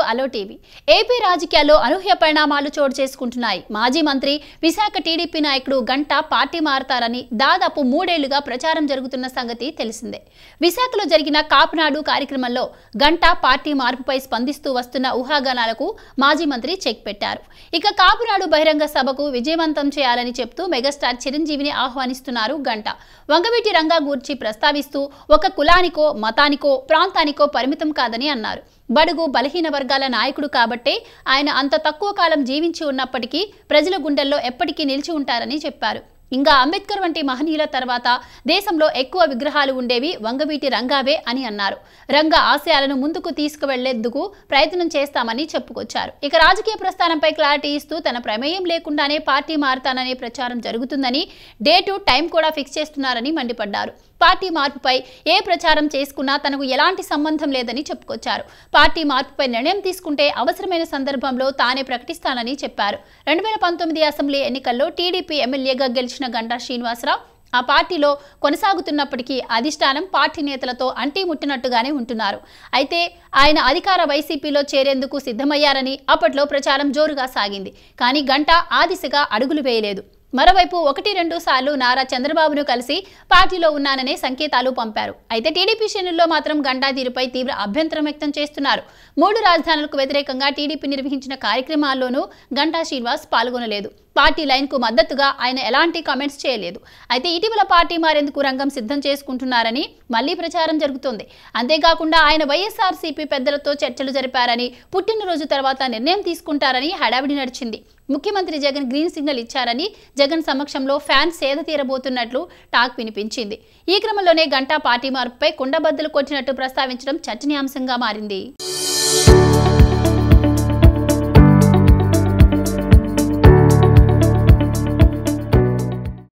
అలో TV AP రాజకీయాల్లో అనూహ్య పరిణామాలు చోటు చేసుకుంటున్నాయి మాజీ మంత్రి విశాఖ టీడీపీ నాయకుడు గంట పార్టీ మారతారని దాదాపు మూడేళ్లుగా ప్రచారం జరుగుతున్న సంగతి తెలిసిందే విశాఖలో జరిగిన కాపునాడు కార్యక్రమంలో గంట పార్టీ మార్పుపై స్పందిస్తూ వస్తున్న ఊహాగానాలకు మాజీ మంత్రి చెక్ పెట్టారు ఇక కాపునాడు బహిరంగ సభకు విజయవంతం చేయాలని చెప్తూ మెగాస్టార్ చిరంజీవిని ఆహ్వానిస్తున్నారు గంట వంగవీటి రంగా గూర్చి ప్రస్తావిస్తూ ఒక కులానికో మతానికో ప్రాంతానికో పరిమితం కాదని అన్నారు బడుగు బలహీన వర్గాల నాయకుడు కాబట్టే ఆయన అంత తక్కువ కాలం జీవించి ఉన్నప్పటికీ ప్రజల గుండెల్లో ఎప్పటికీ నిలిచి ఉంటారని చెప్పారు ఇంకా అంబేద్కర్ వంటి మహనీయుల తర్వాత దేశంలో ఎక్కువ విగ్రహాలు ఉండేవి వంగవీటి రంగావే అని అన్నారు రంగ ఆశయాలను ముందుకు తీసుకువెళ్లేందుకు ప్రయత్నం చేస్తామని చెప్పుకొచ్చారు ఇక రాజకీయ ప్రస్థానంపై క్లారిటీ ఇస్తూ తన ప్రమేయం లేకుండానే పార్టీ మారతాననే ప్రచారం జరుగుతుందని డేటు టైం కూడా ఫిక్స్ చేస్తున్నారని మండిపడ్డారు పార్టీ మార్పుపై ఏ ప్రచారం చేసుకున్నా తనకు ఎలాంటి సంబంధం లేదని చెప్పుకొచ్చారు పార్టీ మార్పుపై నిర్ణయం తీసుకుంటే అవసరమైన సందర్భంలో తానే ప్రకటిస్తానని చెప్పారు రెండు వేల పంతొమ్మిది అసెంబ్లీ ఎన్నికల్లో టీడీపీ ఎమ్మెల్యేగా గెలిచిన గంటా శ్రీనివాసరావు ఆ పార్టీలో కొనసాగుతున్నప్పటికీ అధిష్టానం పార్టీ నేతలతో అంటీ ముట్టినట్టుగానే ఉంటున్నారు అయితే ఆయన అధికార వైసీపీలో చేరేందుకు సిద్ధమయ్యారని అప్పట్లో ప్రచారం జోరుగా సాగింది కానీ గంట ఆ దిశగా అడుగులు వేయలేదు మరోవైపు ఒకటి రెండు సార్లు నారా చంద్రబాబును కలిసి పార్టీలో ఉన్నాననే సంకేతాలు పంపారు అయితే టీడీపీ శ్రేణుల్లో మాత్రం గంటా తీరుపై తీవ్ర అభ్యంతరం వ్యక్తం చేస్తున్నారు మూడు రాజధానులకు వ్యతిరేకంగా టీడీపీ నిర్వహించిన కార్యక్రమాల్లోనూ గంటా శ్రీనివాస్ పాల్గొనలేదు పార్టీ లైన్కు మద్దతుగా ఆయన ఎలాంటి కామెంట్స్ చేయలేదు అయితే ఇటీవల పార్టీ మారేందుకు రంగం సిద్ధం చేసుకుంటున్నారని మళ్లీ ప్రచారం జరుగుతోంది అంతేకాకుండా ఆయన వైఎస్ఆర్సీపీ పెద్దలతో చర్చలు జరిపారని పుట్టినరోజు తర్వాత నిర్ణయం తీసుకుంటారని హడావిడి నడిచింది ముఖ్యమంత్రి జగన్ గ్రీన్ సిగ్నల్ ఇచ్చారని జగన్ సమక్షంలో ఫ్యాన్స్ సేద తీరబోతున్నట్లు టాక్ వినిపించింది ఈ క్రమంలోనే గంటా పార్టీ మార్పుపై కుండబద్దలు కొట్టినట్టు ప్రస్తావించడం చర్చనీయాంశంగా మారింది